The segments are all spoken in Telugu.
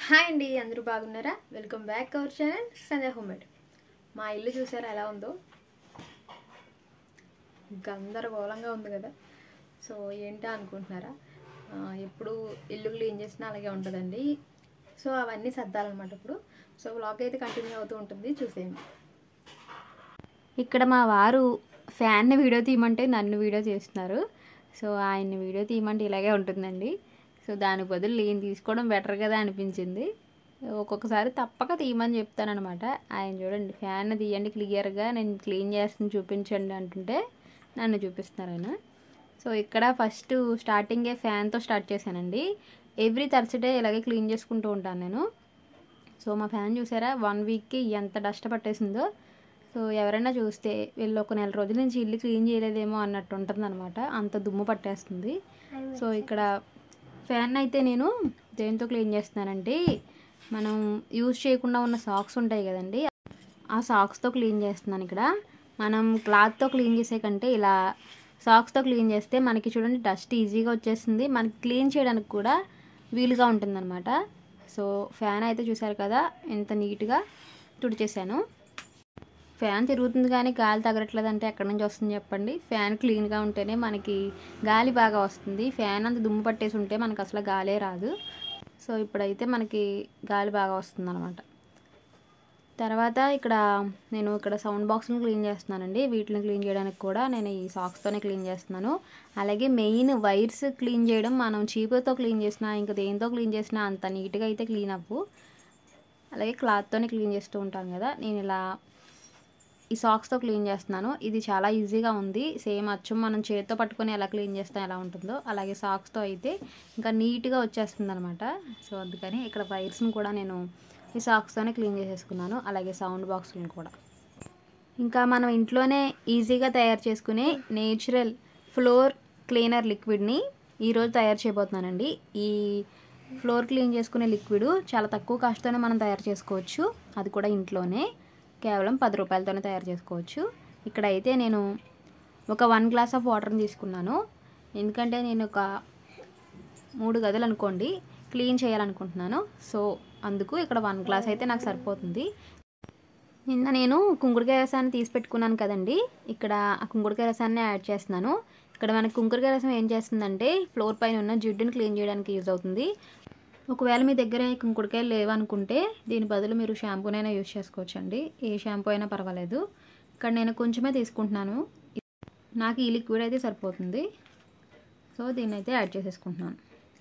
హాయ్ అండి అందరూ బాగున్నారా welcome back our channel Sanjay homemade మా ఇల్లు చూసారా ఎలా ఉందో గందరగోళంగా ఉంది కదా సో ఏంటా అనుకుంటున్నారా ఆ, ఎప్పుడు ఇల్లు క్లీన్ చేసినా అలాగే ఉంటుందండి సో అవన్నీ సర్దాలన్నమాట ఇప్పుడు సో వ్లాగ్ అయితే కంటిన్యూ అవుతూ ఉంటుంది చూసేయండి ఇక్కడ మా వారు ఫ్యాన్ని వీడియో తీయమంటే నన్ను వీడియో చేస్తున్నారు సో ఆయన వీడియో తీయమంటే ఇలాగే ఉంటుందండి సో దాని బదులు నేను తీసుకోవడం బెటర్ కదా అనిపించింది ఒక్కొక్కసారి తప్పక తీయమని చెప్తానమాట ఆయన చూడండి ఫ్యాన్ తీయండి క్లియర్గా నేను క్లీన్ చేస్తుంది చూపించండి అంటుంటే నన్ను చూపిస్తున్నారు ఆయన సో ఇక్కడ ఫస్ట్ స్టార్టింగే ఫ్యాన్తో స్టార్ట్ చేశానండి ఎవ్రీ థర్స్డే ఇలాగే క్లీన్ చేసుకుంటూ ఉంటాను నేను సో మా ఫ్యాన్ చూసారా వన్ వీక్కి ఎంత డస్ట్ పట్టేసిందో సో ఎవరైనా చూస్తే వీళ్ళు ఒక నెల రోజుల నుంచి ఇల్లు క్లీన్ చేయలేదేమో అన్నట్టు ఉంటుంది అనమాట అంత దుమ్ము పట్టేస్తుంది సో ఇక్కడ ఫ్యాన్ అయితే నేను దేంతో క్లీన్ చేస్తున్నానంటే మనం యూజ్ చేయకుండా ఉన్న సాక్స్ ఉంటాయి కదండి ఆ సాక్స్తో క్లీన్ చేస్తున్నాను ఇక్కడ మనం క్లాత్తో క్లీన్ చేసే కంటే ఇలా సాక్స్తో క్లీన్ చేస్తే మనకి చూడండి డస్ట్ ఈజీగా వచ్చేస్తుంది మనకి క్లీన్ చేయడానికి కూడా వీలుగా ఉంటుందన్నమాట సో ఫ్యాన్ అయితే చూసారు కదా ఎంత నీట్గా తుడిచేసాను ఫ్యాన్ తిరుగుతుంది కానీ గాలి తగలట్లేదు అంటే ఎక్కడి నుంచి వస్తుంది చెప్పండి ఫ్యాన్ క్లీన్గా ఉంటేనే మనకి గాలి బాగా వస్తుంది ఫ్యాన్ అంత దుమ్ము పట్టేసి ఉంటే మనకు అసలు గాలే రాదు సో ఇప్పుడైతే మనకి గాలి బాగా వస్తుంది అనమాట తర్వాత ఇక్కడ నేను ఇక్కడ సౌండ్ బాక్స్ని క్లీన్ చేస్తున్నానండి వీటిని క్లీన్ చేయడానికి కూడా నేను ఈ సాక్స్తోనే క్లీన్ చేస్తున్నాను అలాగే మెయిన్ వైర్స్ క్లీన్ చేయడం మనం చీపుతో క్లీన్ చేసినా ఇంకా దేంతో క్లీన్ చేసినా అంత నీట్గా అయితే క్లీన్ అవ్వు అలాగే క్లాత్తోనే క్లీన్ చేస్తూ ఉంటాను కదా నేను ఇలా ఈ సాక్స్తో క్లీన్ చేస్తున్నాను ఇది చాలా ఈజీగా ఉంది సేమ్ అచ్చం మనం చేతితో పట్టుకొని ఎలా క్లీన్ చేస్తాం ఎలా ఉంటుందో అలాగే సాక్స్తో అయితే ఇంకా నీట్గా వచ్చేస్తుంది అనమాట సో అందుకని ఇక్కడ వైర్స్ని కూడా నేను ఈ సాక్స్తోనే క్లీన్ చేసేసుకున్నాను అలాగే సౌండ్ బాక్స్లను కూడా ఇంకా మనం ఇంట్లోనే ఈజీగా తయారు చేసుకునే నేచురల్ ఫ్లోర్ క్లీనర్ లిక్విడ్ని ఈరోజు తయారు చేయబోతున్నానండి ఈ ఫ్లోర్ క్లీన్ చేసుకునే లిక్విడ్ చాలా తక్కువ కాస్ట్తోనే మనం తయారు చేసుకోవచ్చు అది కూడా ఇంట్లోనే కేవలం పది రూపాయలతోనే తయారు చేసుకోవచ్చు ఇక్కడ అయితే నేను ఒక వన్ గ్లాస్ ఆఫ్ వాటర్ని తీసుకున్నాను ఎందుకంటే నేను ఒక మూడు గదులు అనుకోండి క్లీన్ చేయాలనుకుంటున్నాను సో అందుకు ఇక్కడ వన్ గ్లాస్ అయితే నాకు సరిపోతుంది నిన్న నేను కుంకుడుకాయ రసాన్ని తీసి పెట్టుకున్నాను కదండి ఇక్కడ ఆ కుంకుడుకాయ రసాన్ని యాడ్ చేస్తున్నాను ఇక్కడ మనకి కుంకుడుకాయ రసం ఏం చేస్తుందంటే ఫ్లోర్ పైన ఉన్న జిడ్డుని క్లీన్ చేయడానికి యూజ్ అవుతుంది ఒకవేళ మీ దగ్గర ఈ కుంకుడుకాయలు లేవనుకుంటే దీని బదులు మీరు షాంపూనైనా యూజ్ చేసుకోవచ్చు అండి ఏ షాంపూ అయినా పర్వాలేదు ఇక్కడ నేను కొంచెమే తీసుకుంటున్నాను నాకు ఈ లిక్విడ్ అయితే సరిపోతుంది సో దీన్ని అయితే యాడ్ చేసేసుకుంటున్నాను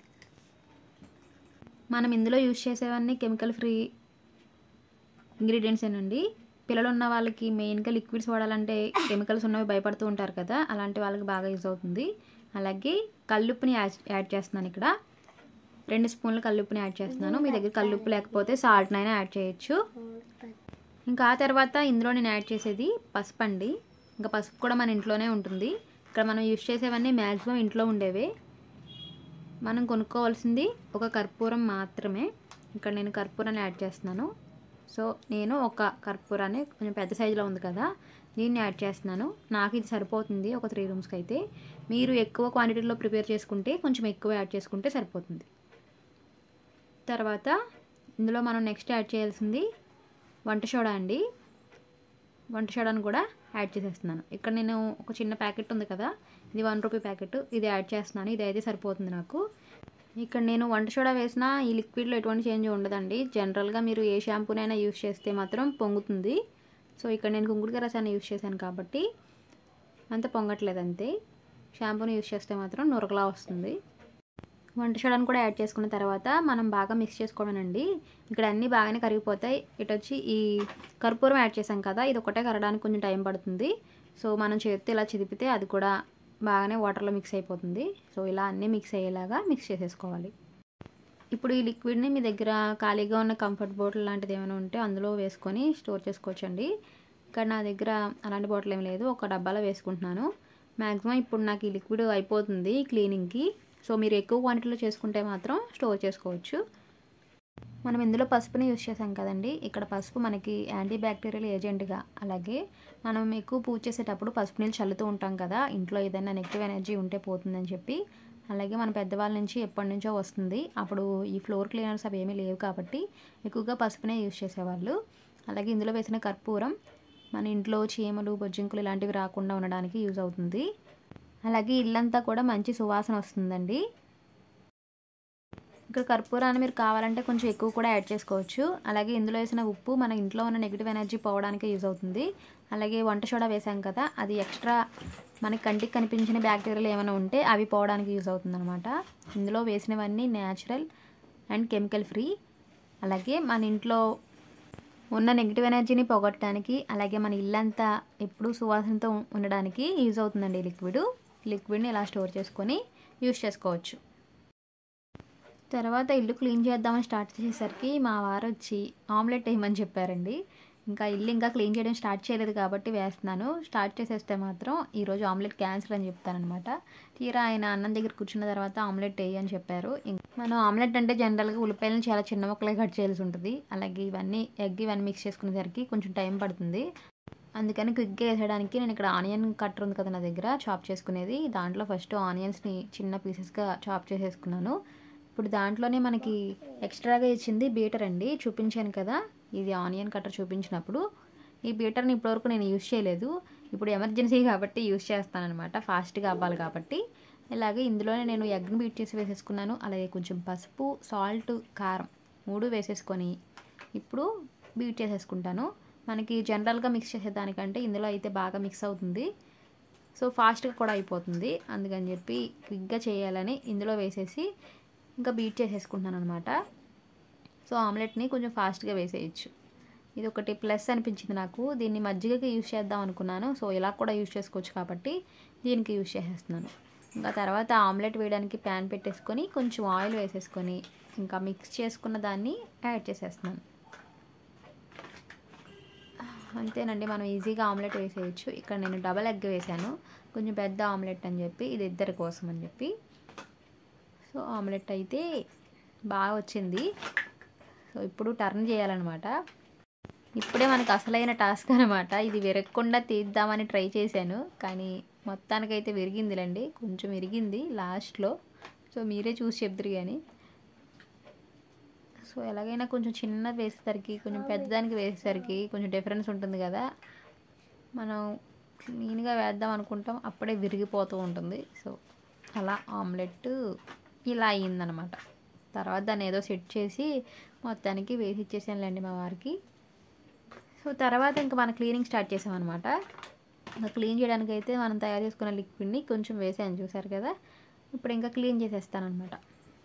మనం ఇందులో యూజ్ చేసేవన్నీ కెమికల్ ఫ్రీ ఇంగ్రీడియంట్స్ ఏనండి పిల్లలు ఉన్న వాళ్ళకి మెయిన్గా లిక్విడ్స్ వాడాలంటే కెమికల్స్ ఉన్నవి భయపడుతూ ఉంటారు కదా అలాంటి వాళ్ళకి బాగా యూజ్ అవుతుంది అలాగే కల్లుప్పుని యాడ్ యాడ్ చేస్తున్నాను ఇక్కడ రెండు స్పూన్ల కల్లుప్పుని యాడ్ చేస్తున్నాను మీ దగ్గర కల్లుప్పు లేకపోతే సాల్ట్నైనా యాడ్ చేయొచ్చు ఇంకా ఆ తర్వాత ఇందులో నేను యాడ్ చేసేది పసుపు అండి ఇంకా పసుపు కూడా మన ఇంట్లోనే ఉంటుంది ఇక్కడ మనం యూజ్ చేసేవన్నీ మ్యాక్సిమం ఇంట్లో ఉండేవే మనం కొనుక్కోవాల్సింది ఒక కర్పూరం మాత్రమే ఇక్కడ నేను కర్పూరాన్ని యాడ్ చేస్తున్నాను సో నేను ఒక కర్పూరాన్ని కొంచెం పెద్ద సైజులో ఉంది కదా దీన్ని యాడ్ చేస్తున్నాను నాకు ఇది సరిపోతుంది ఒక త్రీ రూమ్స్కి అయితే మీరు ఎక్కువ క్వాంటిటీలో ప్రిపేర్ చేసుకుంటే కొంచెం ఎక్కువ యాడ్ చేసుకుంటే సరిపోతుంది తర్వాత ఇందులో మనం నెక్స్ట్ యాడ్ చేయాల్సింది వంట సోడా అండి వంట సోడాను కూడా యాడ్ చేసేస్తున్నాను ఇక్కడ నేను ఒక చిన్న ప్యాకెట్ ఉంది కదా ఇది వన్ రూపీ ప్యాకెట్ ఇది యాడ్ చేస్తున్నాను ఇది అయితే సరిపోతుంది నాకు ఇక్కడ నేను వంట సోడా వేసిన ఈ లిక్విడ్లో ఎటువంటి చేంజ్ ఉండదండి జనరల్గా మీరు ఏ షాంపూనైనా యూస్ చేస్తే మాత్రం పొంగుతుంది సో ఇక్కడ నేను కుంకుడుకాయ రసాన్ని యూస్ చేశాను కాబట్టి అంత పొంగట్లేదు అంతే షాంపూని యూస్ చేస్తే మాత్రం నురగలా వస్తుంది వంట సోడాను కూడా యాడ్ చేసుకున్న తర్వాత మనం బాగా మిక్స్ చేసుకోవడమండి ఇక్కడ అన్నీ బాగానే కరిగిపోతాయి ఇటు వచ్చి ఈ కర్పూరం యాడ్ చేసాం కదా ఇది ఒకటే కరగడానికి కొంచెం టైం పడుతుంది సో మనం చేతితో ఇలా చిదిపితే అది కూడా బాగానే వాటర్లో మిక్స్ అయిపోతుంది సో ఇలా అన్నీ మిక్స్ అయ్యేలాగా మిక్స్ చేసేసుకోవాలి ఇప్పుడు ఈ లిక్విడ్ని మీ దగ్గర ఖాళీగా ఉన్న కంఫర్ట్ బాటిల్ లాంటిది ఏమైనా ఉంటే అందులో వేసుకొని స్టోర్ చేసుకోవచ్చండి ఇక్కడ నా దగ్గర అలాంటి బాటిల్ ఏం లేదు ఒక డబ్బాలో వేసుకుంటున్నాను మ్యాక్సిమం ఇప్పుడు నాకు ఈ లిక్విడ్ అయిపోతుంది క్లీనింగ్కి సో మీరు ఎక్కువ క్వాంటిటీలో చేసుకుంటే మాత్రం స్టోర్ చేసుకోవచ్చు మనం ఇందులో పసుపుని యూస్ చేసాం కదండి ఇక్కడ పసుపు మనకి యాంటీ బ్యాక్టీరియల్ ఏజెంట్గా అలాగే మనం ఎక్కువ పూజ చేసేటప్పుడు పసుపు నీళ్ళు చల్లుతూ ఉంటాం కదా ఇంట్లో ఏదైనా నెగిటివ్ ఎనర్జీ ఉంటే పోతుందని చెప్పి అలాగే మన పెద్దవాళ్ళ నుంచి ఎప్పటి నుంచో వస్తుంది అప్పుడు ఈ ఫ్లోర్ క్లీనర్స్ అవి ఏమీ లేవు కాబట్టి ఎక్కువగా పసుపునే యూజ్ చేసేవాళ్ళు అలాగే ఇందులో వేసిన కర్పూరం మన ఇంట్లో చీమలు బొజ్జింకులు ఇలాంటివి రాకుండా ఉండడానికి యూజ్ అవుతుంది అలాగే ఇల్లంతా కూడా మంచి సువాసన వస్తుందండి ఇక్కడ కర్పూరాన్ని మీరు కావాలంటే కొంచెం ఎక్కువ కూడా యాడ్ చేసుకోవచ్చు అలాగే ఇందులో వేసిన ఉప్పు మన ఇంట్లో ఉన్న నెగిటివ్ ఎనర్జీ పోవడానికి యూజ్ అవుతుంది అలాగే వంట సోడా వేసాం కదా అది ఎక్స్ట్రా మనకి కంటికి కనిపించిన బ్యాక్టీరియాలు ఏమైనా ఉంటే అవి పోవడానికి యూజ్ అవుతుంది అనమాట ఇందులో వేసినవన్నీ న్యాచురల్ అండ్ కెమికల్ ఫ్రీ అలాగే మన ఇంట్లో ఉన్న నెగిటివ్ ఎనర్జీని పోగొట్టడానికి అలాగే మన ఇల్లంతా ఎప్పుడూ సువాసనతో ఉండడానికి యూజ్ అవుతుందండి ఈ లిక్విడ్ లిక్విడ్ని ఇలా స్టోర్ చేసుకొని యూజ్ చేసుకోవచ్చు తర్వాత ఇల్లు క్లీన్ చేద్దామని స్టార్ట్ చేసేసరికి మా వారు వచ్చి ఆమ్లెట్ వేయమని చెప్పారండి ఇంకా ఇల్లు ఇంకా క్లీన్ చేయడం స్టార్ట్ చేయలేదు కాబట్టి వేస్తున్నాను స్టార్ట్ చేసేస్తే మాత్రం ఈరోజు ఆమ్లెట్ క్యాన్సిల్ అని చెప్తానమాట తీరా ఆయన అన్నం దగ్గర కూర్చున్న తర్వాత ఆమ్లెట్ వేయి అని చెప్పారు ఇం- మనం ఆమ్లెట్ అంటే జనరల్గా ఉల్లిపాయలను చాలా చిన్న ముక్కలే కట్ చేయాల్సి ఉంటుంది అలాగే ఇవన్నీ ఎగ్ ఇవన్నీ మిక్స్ చేసుకునేసరికి కొంచెం టైం పడుతుంది అందుకని క్విక్గా వేసేయడానికి నేను ఇక్కడ ఆనియన్ కట్టర్ ఉంది కదా నా దగ్గర చాప్ చేసుకునేది దాంట్లో ఫస్ట్ ఆనియన్స్ని చిన్న పీసెస్గా చాప్ చేసేసుకున్నాను ఇప్పుడు దాంట్లోనే మనకి ఎక్స్ట్రాగా ఇచ్చింది బీటర్ అండి చూపించాను కదా ఇది ఆనియన్ కట్టర్ చూపించినప్పుడు ఈ బీటర్ని ఇప్పటివరకు నేను యూజ్ చేయలేదు ఇప్పుడు ఎమర్జెన్సీ కాబట్టి యూజ్ చేస్తానన్నమాట ఫాస్ట్గా అవ్వాలి కాబట్టి ఇలాగే ఇందులోనే నేను ఎగ్ని బీట్ చేసి వేసేసుకున్నాను అలాగే కొంచెం పసుపు సాల్ట్ కారం మూడు వేసేసుకొని ఇప్పుడు బీట్ చేసేసుకుంటాను మనకి జనరల్గా మిక్స్ చేసేదానికంటే ఇందులో అయితే బాగా మిక్స్ అవుతుంది సో ఫాస్ట్గా కూడా అయిపోతుంది అందుకని చెప్పి క్విక్గా చేయాలని ఇందులో వేసేసి ఇంకా బీట్ చేసేసుకుంటున్నాను అనమాట సో ఆమ్లెట్ని కొంచెం ఫాస్ట్గా వేసేయచ్చు ఇది ఒకటి ప్లస్ అనిపించింది నాకు దీన్ని మజ్జిగకి యూజ్ చేద్దాం అనుకున్నాను సో ఇలా కూడా యూజ్ చేసుకోవచ్చు కాబట్టి దీనికి యూజ్ చేసేస్తున్నాను ఇంకా తర్వాత ఆమ్లెట్ వేయడానికి ప్యాన్ పెట్టేసుకొని కొంచెం ఆయిల్ వేసేసుకొని ఇంకా మిక్స్ చేసుకున్న దాన్ని యాడ్ చేసేస్తున్నాను అంతేనండి మనం ఈజీగా ఆమ్లెట్ వేసేయచ్చు ఇక్కడ నేను డబల్ ఎగ్ వేసాను కొంచెం పెద్ద ఆమ్లెట్ అని చెప్పి ఇది ఇద్దరి కోసం అని చెప్పి సో ఆమ్లెట్ అయితే బాగా వచ్చింది సో ఇప్పుడు టర్న్ చేయాలన్నమాట ఇప్పుడే మనకు అసలైన టాస్క్ అనమాట ఇది విరగకుండా తీద్దామని ట్రై చేశాను కానీ మొత్తానికైతే విరిగిందిలేండి కొంచెం విరిగింది లాస్ట్లో సో మీరే చూసి చెప్తారు కానీ సో ఎలాగైనా కొంచెం చిన్న వేసేసరికి కొంచెం పెద్దదానికి వేసేసరికి కొంచెం డిఫరెన్స్ ఉంటుంది కదా మనం క్లీన్గా వేద్దాం అనుకుంటాం అప్పుడే విరిగిపోతూ ఉంటుంది సో అలా ఆమ్లెట్ ఇలా అయ్యిందనమాట తర్వాత దాన్ని ఏదో సెట్ చేసి మొత్తానికి వేసి ఇచ్చేసానులేండి మా వారికి సో తర్వాత ఇంకా మనం క్లీనింగ్ స్టార్ట్ చేసామన్నమాట ఇంకా క్లీన్ చేయడానికి అయితే మనం తయారు చేసుకున్న లిక్విడ్ని కొంచెం వేసాను చూసారు కదా ఇప్పుడు ఇంకా క్లీన్ చేసేస్తానమాట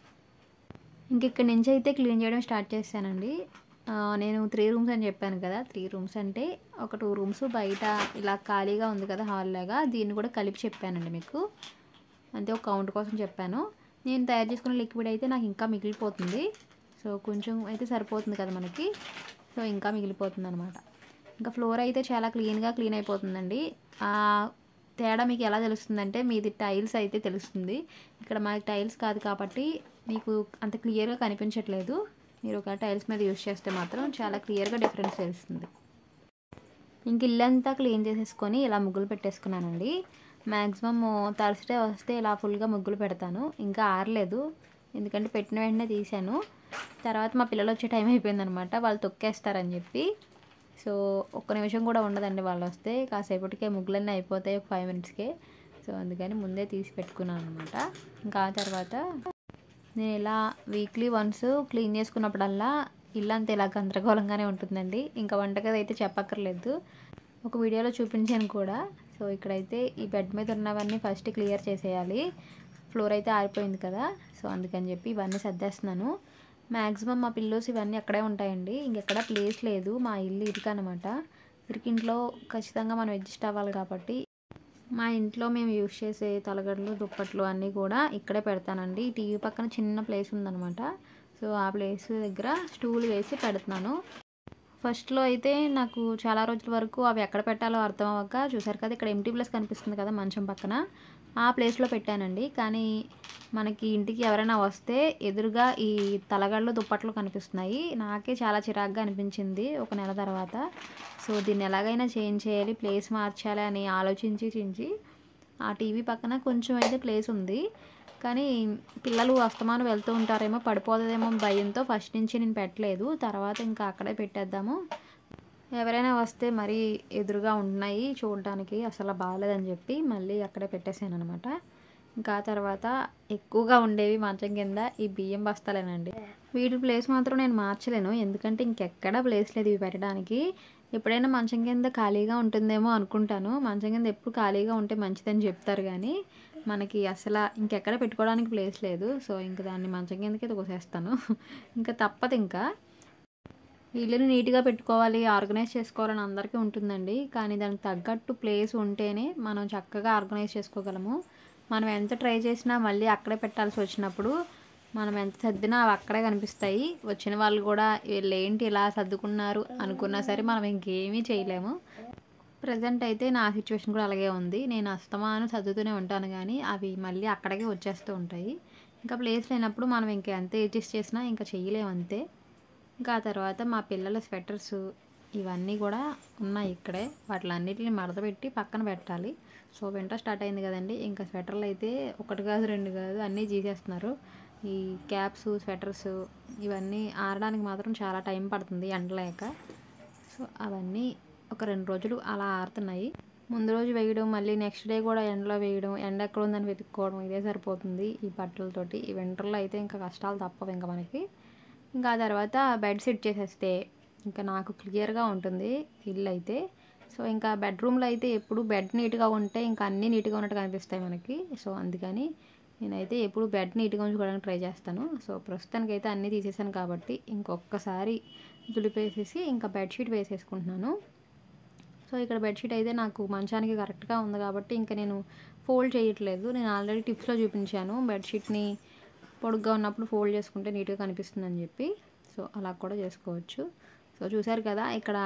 ఇంక ఇక్కడి నుంచి అయితే క్లీన్ చేయడం స్టార్ట్ చేశానండి ఆ, నేను త్రీ రూమ్స్ అని చెప్పాను కదా త్రీ రూమ్స్ అంటే ఒక టూ రూమ్స్ బయట ఇలా ఖాళీగా ఉంది కదా హాల్ లాగా దీన్ని కూడా కలిపి చెప్పానండి మీకు అంతే ఒక కౌంట్ కోసం చెప్పాను నేను తయారు చేసుకున్న లిక్విడ్ అయితే నాకు ఇంకా మిగిలిపోతుంది సో కొంచెం అయితే సరిపోతుంది కదా మనకి సో ఇంకా మిగిలిపోతుంది అనమాట ఇంకా ఫ్లోర్ అయితే చాలా క్లీన్గా క్లీన్ అయిపోతుందండి ఆ తేడా మీకు ఎలా తెలుస్తుందంటే మీది టైల్స్ అయితే తెలుస్తుంది ఇక్కడ మాకు టైల్స్ కాదు కాబట్టి మీకు అంత క్లియర్గా కనిపించట్లేదు మీరు ఒక టైల్స్ మీద యూస్ చేస్తే మాత్రం చాలా క్లియర్గా డిఫరెన్స్ తెలుస్తుంది ఇంక ఇల్లంతా క్లీన్ చేసేసుకొని ఇలా ముగ్గులు పెట్టేసుకున్నానండి మ్యాక్సిమమ్ థర్స్డే వస్తే ఇలా ఫుల్గా ముగ్గులు పెడతాను ఇంకా ఆరలేదు ఎందుకంటే పెట్టిన వెంటనే తీశాను తర్వాత మా పిల్లలు వచ్చే టైం అయిపోయిందనమాట వాళ్ళు తొక్కేస్తారని చెప్పి సో ఒక్క నిమిషం కూడా ఉండదండి వాళ్ళు వస్తే కాసేపటికే ముగ్గులన్నీ అయిపోతాయి ఒక ఫైవ్ మినిట్స్కే సో అందుకని ముందే తీసి పెట్టుకున్నాను అనమాట ఇంకా ఆ తర్వాత నేను ఇలా వీక్లీ వన్స్ క్లీన్ చేసుకున్నప్పుడల్లా ఇల్లంతా ఇలా గందరగోళంగానే ఉంటుందండి ఇంకా వంటగది అయితే చెప్పక్కర్లేదు ఒక వీడియోలో చూపించాను కూడా సో ఇక్కడైతే ఈ బెడ్ మీద ఉన్నవన్నీ ఫస్ట్ క్లియర్ చేసేయాలి ఫ్లోర్ అయితే ఆరిపోయింది కదా సో అందుకని చెప్పి ఇవన్నీ సర్దేస్తున్నాను మ్యాక్సిమం మా పిల్లోస్ ఇవన్నీ అక్కడే ఉంటాయండి ఇంకెక్కడ ప్లేస్ లేదు మా ఇల్లు ఇరుకు అనమాట ఇరుకింట్లో ఖచ్చితంగా మనం అడ్జస్ట్ అవ్వాలి కాబట్టి మా ఇంట్లో మేము యూజ్ చేసే తలగడలు దుప్పట్లు అన్నీ కూడా ఇక్కడే పెడతానండి టీవీ పక్కన చిన్న ప్లేస్ ఉందన్నమాట సో ఆ ప్లేస్ దగ్గర స్టూల్ వేసి పెడుతున్నాను ఫస్ట్లో అయితే నాకు చాలా రోజుల వరకు అవి ఎక్కడ పెట్టాలో అర్థం అవ్వక చూసారు కదా ఇక్కడ ఎంటీ ప్లేస్ కనిపిస్తుంది కదా మంచం పక్కన ఆ ప్లేస్లో పెట్టానండి కానీ మనకి ఇంటికి ఎవరైనా వస్తే ఎదురుగా ఈ తలగళ్ళు దుప్పట్లు కనిపిస్తున్నాయి నాకే చాలా చిరాగ్గా అనిపించింది ఒక నెల తర్వాత సో దీన్ని ఎలాగైనా చేంజ్ చేయాలి ప్లేస్ మార్చాలి అని ఆలోచించి చించి ఆ టీవీ పక్కన కొంచెం అయితే ప్లేస్ ఉంది కానీ పిల్లలు అస్తమానం వెళ్తూ ఉంటారేమో పడిపోతుందేమో భయంతో ఫస్ట్ నుంచి నేను పెట్టలేదు తర్వాత ఇంకా అక్కడే పెట్టేద్దాము ఎవరైనా వస్తే మరీ ఎదురుగా ఉన్నాయి చూడడానికి అసలు బాగాలేదని చెప్పి మళ్ళీ అక్కడే పెట్టేశాను అనమాట ఇంకా ఆ తర్వాత ఎక్కువగా ఉండేవి మంచం కింద ఈ బియ్యం బస్తాలేనండి వీటి ప్లేస్ మాత్రం నేను మార్చలేను ఎందుకంటే ఇంకెక్కడా ప్లేస్ లేదు ఇవి పెట్టడానికి ఎప్పుడైనా మంచం కింద ఖాళీగా ఉంటుందేమో అనుకుంటాను మంచం కింద ఎప్పుడు ఖాళీగా ఉంటే మంచిదని చెప్తారు కానీ మనకి అసలు ఇంకెక్కడ పెట్టుకోవడానికి ప్లేస్ లేదు సో ఇంక దాన్ని మంచం కిందకి తోసేస్తాను ఇంకా తప్పదు ఇంకా ఇల్లుని నీట్గా పెట్టుకోవాలి ఆర్గనైజ్ చేసుకోవాలని అందరికీ ఉంటుందండి కానీ దానికి తగ్గట్టు ప్లేస్ ఉంటేనే మనం చక్కగా ఆర్గనైజ్ చేసుకోగలము మనం ఎంత ట్రై చేసినా మళ్ళీ అక్కడే పెట్టాల్సి వచ్చినప్పుడు మనం ఎంత సర్దినా అవి అక్కడే కనిపిస్తాయి వచ్చిన వాళ్ళు కూడా వీళ్ళు ఏంటి ఇలా సర్దుకున్నారు అనుకున్నా సరే మనం ఇంకేమీ చేయలేము ప్రజెంట్ అయితే నా సిచ్యువేషన్ కూడా అలాగే ఉంది నేను అస్తమాను సర్దుతూనే ఉంటాను కానీ అవి మళ్ళీ అక్కడికే వచ్చేస్తూ ఉంటాయి ఇంకా ప్లేస్ లేనప్పుడు మనం ఇంకా ఎంత అడ్జస్ట్ చేసినా ఇంకా చెయ్యలేము అంతే ఇంకా ఆ తర్వాత మా పిల్లల స్వెటర్స్ ఇవన్నీ కూడా ఉన్నాయి ఇక్కడే వాటిలన్నిటిని మడత పెట్టి పక్కన పెట్టాలి సో వింటర్ స్టార్ట్ అయింది కదండి ఇంకా స్వెటర్లు అయితే ఒకటి కాదు రెండు కాదు అన్నీ తీసేస్తున్నారు ఈ క్యాప్స్ స్వెటర్స్ ఇవన్నీ ఆరడానికి మాత్రం చాలా టైం పడుతుంది ఎండలేక సో అవన్నీ ఒక రెండు రోజులు అలా ఆరుతున్నాయి ముందు రోజు వేయడం మళ్ళీ నెక్స్ట్ డే కూడా ఎండలో వేయడం ఎండ ఎక్కడ ఉందని వెతుక్కోవడం ఇదే సరిపోతుంది ఈ బట్టలతోటి ఈ వింటర్లో అయితే ఇంకా కష్టాలు తప్పవు ఇంకా మనకి ఇంకా ఆ తర్వాత బెడ్ సెట్ చేసేస్తే ఇంకా నాకు క్లియర్గా ఉంటుంది ఇల్లు అయితే సో ఇంకా బెడ్రూమ్లో అయితే ఎప్పుడు బెడ్ నీట్గా ఉంటే ఇంకా అన్నీ నీట్గా ఉన్నట్టు కనిపిస్తాయి మనకి సో అందుకని నేనైతే ఎప్పుడు బెడ్ నీట్గా ఉంచుకోవడానికి ట్రై చేస్తాను సో ప్రస్తుతానికి అయితే అన్నీ తీసేసాను కాబట్టి ఇంకొకసారి దులిపేసేసి ఇంకా బెడ్షీట్ వేసేసుకుంటున్నాను సో ఇక్కడ బెడ్షీట్ అయితే నాకు మంచానికి కరెక్ట్గా ఉంది కాబట్టి ఇంకా నేను ఫోల్డ్ చేయట్లేదు నేను ఆల్రెడీ టిప్స్లో చూపించాను బెడ్షీట్ని పొడుగ్గా ఉన్నప్పుడు ఫోల్డ్ చేసుకుంటే నీట్గా కనిపిస్తుందని చెప్పి సో అలా కూడా చేసుకోవచ్చు సో చూసారు కదా ఇక్కడ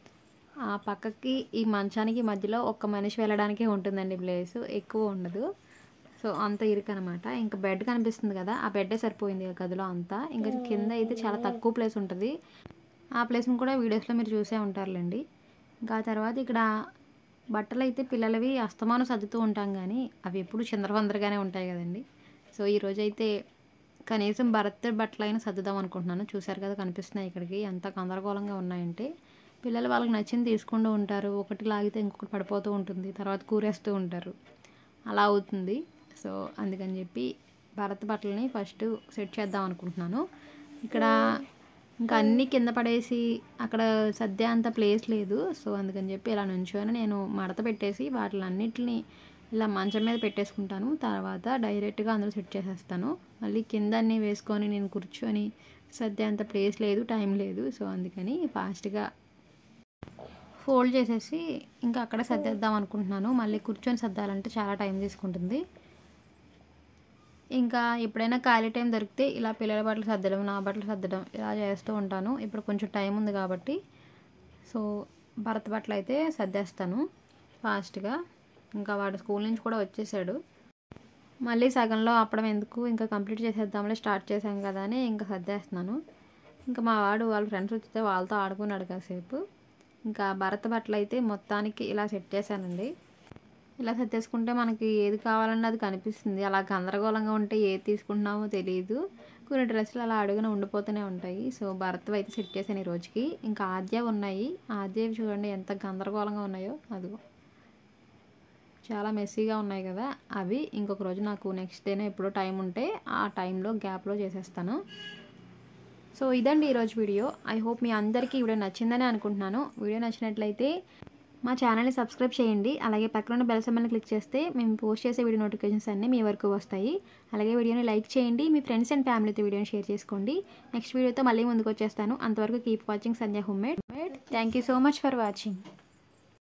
ఆ పక్కకి ఈ మంచానికి మధ్యలో ఒక్క మనిషి వెళ్ళడానికే ఉంటుందండి ప్లేస్ ఎక్కువ ఉండదు సో అంత ఇరుకు అనమాట ఇంకా బెడ్ కనిపిస్తుంది కదా ఆ బెడ్డే సరిపోయింది ఆ గదిలో అంతా ఇంకా కింద అయితే చాలా తక్కువ ప్లేస్ ఉంటుంది ఆ ప్లేస్ని కూడా వీడియోస్లో మీరు చూసే ఉంటారులేండి ఇంకా ఆ తర్వాత ఇక్కడ బట్టలు అయితే పిల్లలవి అస్తమానం సర్దుతూ ఉంటాం కానీ అవి ఎప్పుడు చిందరవందరగానే ఉంటాయి కదండి సో ఈరోజు అయితే కనీసం భరత్ బట్టలైనా సర్దుదాం అనుకుంటున్నాను చూసారు కదా కనిపిస్తున్నాయి ఇక్కడికి ఎంత గందరగోళంగా ఉన్నాయంటే పిల్లలు వాళ్ళకి నచ్చింది తీసుకుంటూ ఉంటారు ఒకటి లాగితే ఇంకొకటి పడిపోతూ ఉంటుంది తర్వాత కూరేస్తూ ఉంటారు అలా అవుతుంది సో అందుకని చెప్పి భరత్ బట్టలని ఫస్ట్ సెట్ చేద్దాం అనుకుంటున్నాను ఇక్కడ ఇంకా అన్నీ కింద పడేసి అక్కడ సద్య అంత ప్లేస్ లేదు సో అందుకని చెప్పి ఇలా నుంచొని నేను మడత పెట్టేసి వాటిలన్నిటిని ఇలా మంచం మీద పెట్టేసుకుంటాను తర్వాత డైరెక్ట్గా అందులో సెట్ చేసేస్తాను మళ్ళీ కింద అన్నీ వేసుకొని నేను కూర్చొని సద్య అంత ప్లేస్ లేదు టైం లేదు సో అందుకని ఫాస్ట్గా ఫోల్డ్ చేసేసి ఇంకా అక్కడ సర్దేద్దాం అనుకుంటున్నాను మళ్ళీ కూర్చొని సర్దాలంటే చాలా టైం తీసుకుంటుంది ఇంకా ఎప్పుడైనా ఖాళీ టైం దొరికితే ఇలా పిల్లల బట్టలు సర్దడం నా బట్టలు సర్దడం ఇలా చేస్తూ ఉంటాను ఇప్పుడు కొంచెం టైం ఉంది కాబట్టి సో భరత్ బట్టలు అయితే సర్దేస్తాను ఫాస్ట్గా ఇంకా వాడు స్కూల్ నుంచి కూడా వచ్చేసాడు మళ్ళీ సగంలో అప్పడం ఎందుకు ఇంకా కంప్లీట్ చేసేద్దాంలే స్టార్ట్ చేశాం కదా అని ఇంకా సర్దేస్తున్నాను ఇంకా మా వాడు వాళ్ళ ఫ్రెండ్స్ వచ్చితే వాళ్ళతో ఆడుకున్నాడు కాసేపు ఇంకా భరత బట్టలు అయితే మొత్తానికి ఇలా సెట్ చేశానండి ఇలా సర్దేసుకుంటే మనకి ఏది కావాలన్నా అది కనిపిస్తుంది అలా గందరగోళంగా ఉంటే ఏది తీసుకుంటున్నామో తెలియదు కొన్ని డ్రెస్సులు అలా అడుగున ఉండిపోతూనే ఉంటాయి సో భరత్ అయితే సెట్ చేశాను ఈ రోజుకి ఇంకా ఆద్య ఉన్నాయి ఆద్యవి చూడండి ఎంత గందరగోళంగా ఉన్నాయో అదిగో చాలా మెస్సీగా ఉన్నాయి కదా అవి ఇంకొక రోజు నాకు నెక్స్ట్ డేనే ఎప్పుడో టైం ఉంటే ఆ టైంలో గ్యాప్లో చేసేస్తాను సో ఇదండి ఈరోజు వీడియో ఐ హోప్ మీ అందరికీ ఈ వీడియో నచ్చిందని అనుకుంటున్నాను వీడియో నచ్చినట్లయితే మా ఛానల్ని సబ్స్క్రైబ్ చేయండి అలాగే పక్కన బెల్ సింబల్ని క్లిక్ చేస్తే మేము పోస్ట్ చేసే వీడియో నోటిఫికేషన్స్ అన్నీ మీ వరకు వస్తాయి అలాగే వీడియోని లైక్ చేయండి మీ ఫ్రెండ్స్ అండ్ ఫ్యామిలీతో వీడియోని షేర్ చేసుకోండి నెక్స్ట్ వీడియోతో మళ్ళీ ముందుకు వచ్చేస్తాను అంతవరకు keep watching Sandhya homemade thank you so much for watching